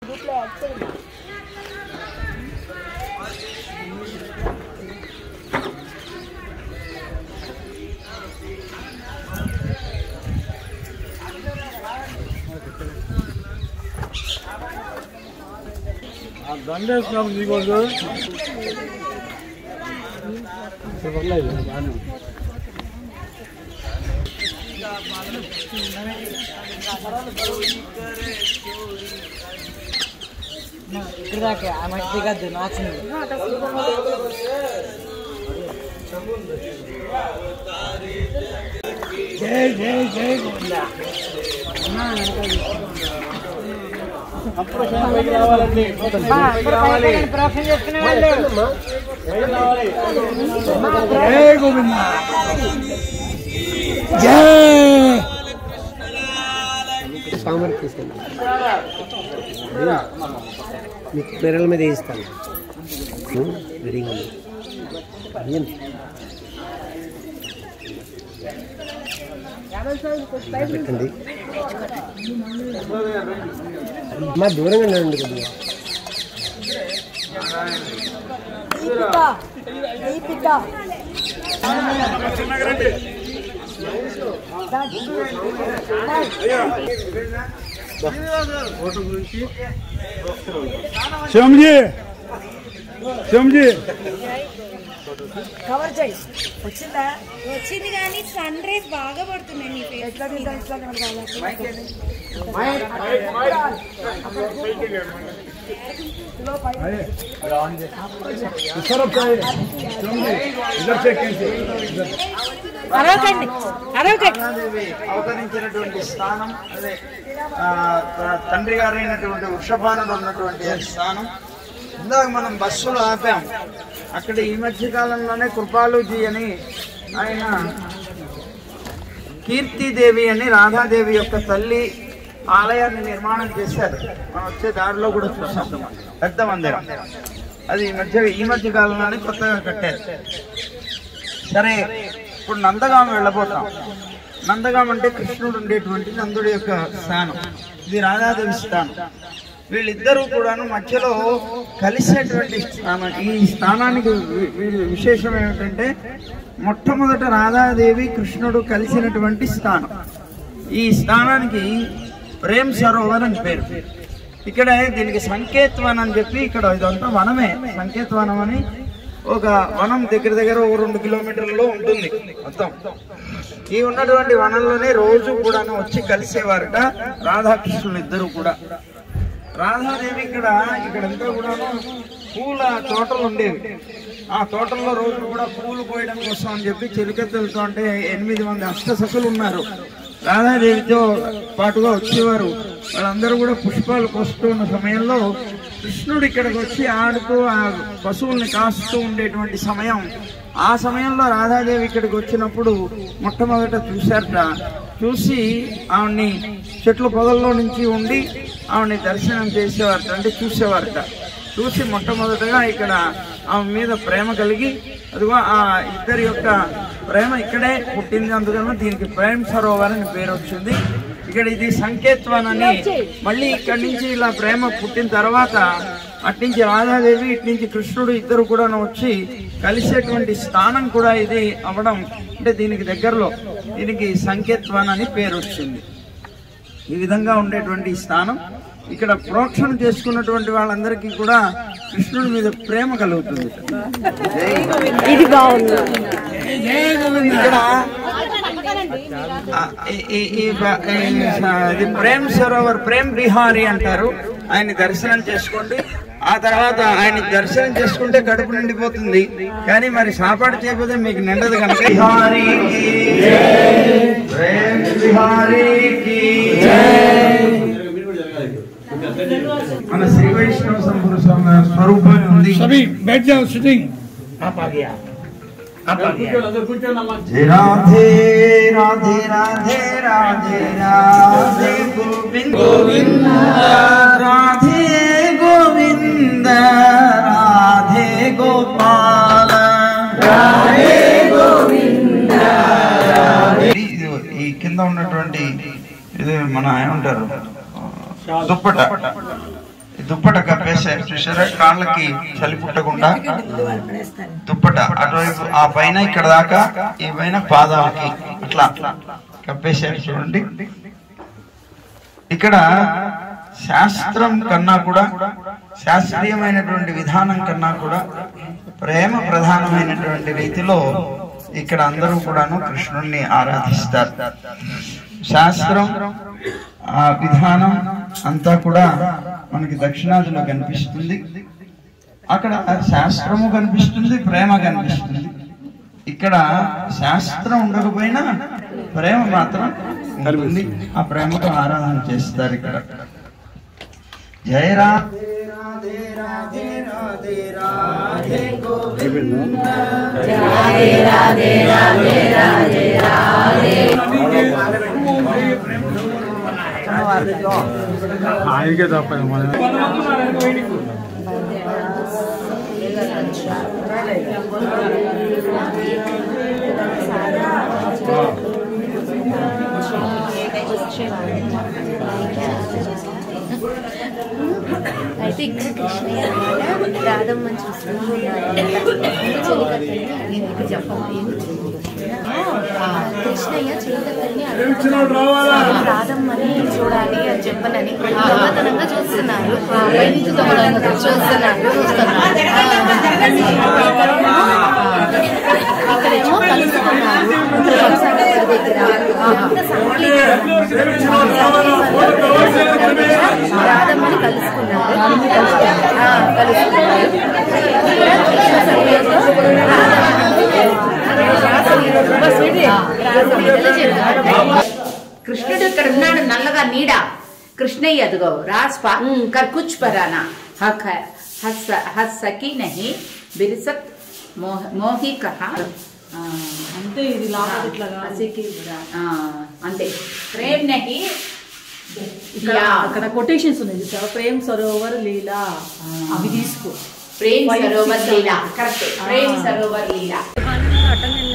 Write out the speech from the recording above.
దండేసినప్పుడు నీకోసం ఇక్కడ దాకా ఆ మట్టి కాదు నాచింది జై జై జై గోవిందా అప్పుడు పైకి రావాలండి పైకి రావాలి ప్రోక్షణ చేసుకునే వాళ్ళు పైకి రావాలి జై గోవిందా జై సామర్ తీసుకెళ్ళి మీకు పిల్లల మీద వేయిస్తాను వెరీ గుడ్ ఏం పెట్టండి మా దూరంగా ఉండండి కొద్దిగా శంజీ శంజీ కవర్ చేయి వచ్చిందా వచ్చింది కానీ సన్ రేస్ బాగా పడుతున్నాయి నీ ఫేస్ ఎట్లా తీసా ఇట్లా కనపడాలి इधर अब जाए शंजी इधर से कैसे इधर అరవకండి అరవకండి దేవి అవతరించినటువంటి స్థానం అదే ఆ, త- తండ్రి గారైనటువంటి వృషభానుడు ఉన్నటువంటి ఆ స్థానం ఇందాక మనం బస్సులో ఆపాం అక్కడ ఈ మధ్య కాలంలోనే కృపాలుజీ అని ఆయన కీర్తిదేవి అని రాధాదేవి యొక్క తల్లి ఆలయాన్ని నిర్మాణం చేశారు మనం వచ్చే దారిలో కూడా చూసాం పెద్ద మందిరం అది ఈ మధ్య ఈ మధ్య కాలంలోనే కొత్తగా కట్టారు సరే ఇప్పుడు నందగాం వెళ్ళబోతాం నందగాం అంటే కృష్ణుడు ఉండేటువంటి నందుడి యొక్క స్థానం ఇది రాధాదేవి స్థానం వీళ్ళిద్దరూ కూడాను మధ్యలో కలిసేటువంటి స్థానం ఈ స్థానానికి వి- వి- విశేషం ఏమిటంటే మొట్టమొదట రాధాదేవి కృష్ణుడు కలిసినటువంటి స్థానం ఈ స్థానానికి ప్రేమ్ సరోవర్ అని పేరు ఇక్కడ దీనికి సంకేత్వనం అని చెప్పి ఇక్కడ ఇదంతా వనమే సంకేత్వనం అని ఒక వనం దగ్గర దగ్గర ఒక రెండు కిలోమీటర్లలో ఉంటుంది మొత్తం ఈ ఉన్నటువంటి వనంలోనే రోజు కూడా వచ్చి కలిసేవారట రాధాకృష్ణులు ఇద్దరు కూడా రాధాదేవి ఇక్కడ ఇక్కడంతా కూడా పూల తోటలు ఉండేవి ఆ తోటల్లో రోజు కూడా పూలు కోయడం కోసం అని చెప్పి చెలికెత్తులతో అంటే ఎనిమిది మంది అష్టసఖులు ఉన్నారు రాధాదేవితో పాటుగా వచ్చేవారు వాళ్ళందరూ కూడా పుష్పాలు కోస్తూ ఉన్న సమయంలో కృష్ణుడు ఇక్కడికి వచ్చి ఆడుతూ ఆ పశువుల్ని కాస్తూ ఉండేటువంటి సమయం ఆ సమయంలో రాధాదేవి ఇక్కడికి వచ్చినప్పుడు మొట్టమొదట చూశారట చూసి ఆవిడ్ని చెట్ల పొదల్లో నుంచి ఉండి ఆవిడ్ని దర్శనం చేసేవారట అంటే చూసేవారట చూసి మొట్టమొదటగా ఇక్కడ ఆమె మీద ప్రేమ కలిగి అదిగో ఆ ఇద్దరి యొక్క ప్రేమ ఇక్కడే పుట్టింది అందుకని దీనికి ప్రేమ్ సరోవర్ అని పేరు వచ్చింది ఇక్కడ ఇది సంకేత్వన్ అని మళ్ళీ ఇక్కడి నుంచి ఇలా ప్రేమ పుట్టిన తర్వాత అట్నుంచి రాధాదేవి ఇటు నుంచి కృష్ణుడు ఇద్దరు కూడా వచ్చి కలిసేటువంటి స్థానం కూడా ఇది అవ్వడం అంటే దీనికి దగ్గరలో దీనికి సంకేత్వన్ అని పేరు వచ్చింది ఈ విధంగా ఉండేటువంటి ఈ స్థానం ఇక్కడ ప్రోక్షణ చేసుకున్నటువంటి వాళ్ళందరికీ కూడా కృష్ణుడి మీద ప్రేమ కలుగుతుంది ఇది బాగుంది ఇక్కడ ఆ, ఈ- ఈ- ఈ బ- ఈ స- ఇది ప్రేమ్ సరోవర్ ప్రేమ్ బిహారీ అంటారు ఆయన దర్శనం చేసుకోండి ఆ తర్వాత ఆయన దర్శనం చేసుకుంటే కడుపు నిండిపోతుంది కానీ మరి సాపాటు చేయకపోతే మీకు నిండదు కనుక బిహారీకి ప్రేమ్ బిహారీకి మన శ్రీ వైష్ణవ సంపూర్ణ స్వామి వారి స్వరూపం ఉంది सभी बैठ जाओ सिटिंग आप आ गया आप आ गया राधे राधे राधे राधे राधे गोविंद गोविंद राधे गोविंद राधे गोपाल రాధే గోవింద ఈ కింద ఉన్నటువంటి ఇది మన ఏమంటారు దుప్పట ఈ దుప్పట కప్పేసారు చూసారా కాళ్ళకి చలి పుట్టకుండా దుప్పట అటువైపు ఆ పైన ఇక్కడ దాకా ఈ పైన పాదాలకి అట్లా కప్పేసారు చూడండి ఇక్కడ శాస్త్రం కన్నా కూడా శాస్త్రీయమైనటువంటి విధానం కన్నా కూడా ప్రేమ ప్రధానమైనటువంటి రీతిలో ఇక్కడ అందరూ కూడాను కృష్ణుణ్ణి ఆరాధిస్తారు శాస్త్రం ఆ విధానం అంతా కూడా మనకి దక్షిణాదిలో కనిపిస్తుంది అక్కడ శాస్త్రము కనిపిస్తుంది ప్రేమ కనిపిస్తుంది ఇక్కడ శాస్త్రం ఉండకపోయినా ప్రేమ మాత్రం ఉంటుంది ఆ ప్రేమతో ఆరాధన చేస్తారు ఇక్కడ జయరా ఆయనకే తప్పదు మనం అయితే ఇక్కడ కృష్ణయ్య అన్నమాట రాధమ్మని చూస్తున్నాను చెలికత్తని ఇక్కడ చెప్పాలి కృష్ణయ్య చెలికత్తని రాధమ్మని చూడాలి అని చెప్పనని దొంగతనంగా చూస్తున్నారు బయటికి దొంగతనంగా చూస్తున్నారు చూస్తున్నారు ఇక్కడేమో కలుసుకున్నారు త్రివంశనగర్ దగ్గర ఎంత రాధమ్మని కలుసుకున్నారు ఆ, కలుసుకున్నారు ఇక్కడ కృష్ణ సమయంలో రాసలీలలు జరుగుతాయి కృష్ణుడు ఇక్కడ ఉన్నాడు నల్లగా నీడ కృష్ణయ్య అదిగో రాస్ప కర్కుచ్ పరానా హక హస్ హస్సకి నహి బిరిసత్ మోహ మోహి కహ ఆ, అంతే ఇది లాభం ఇట్లాగా హసికి ఆ, అంతే ప్రేమ్ నహి ఇక్కడ యా. అక్కడ కొటేషన్స్ ఉన్నాయి చూసావా ప్రేమ్ సరోవర్ లీలా అవి తీసుకో ప్రేమ్ సరోవర్ లీలా కరెక్ట్ ప్రేమ్ సరోవర్ లీలా వాళ్ళని అటెండ్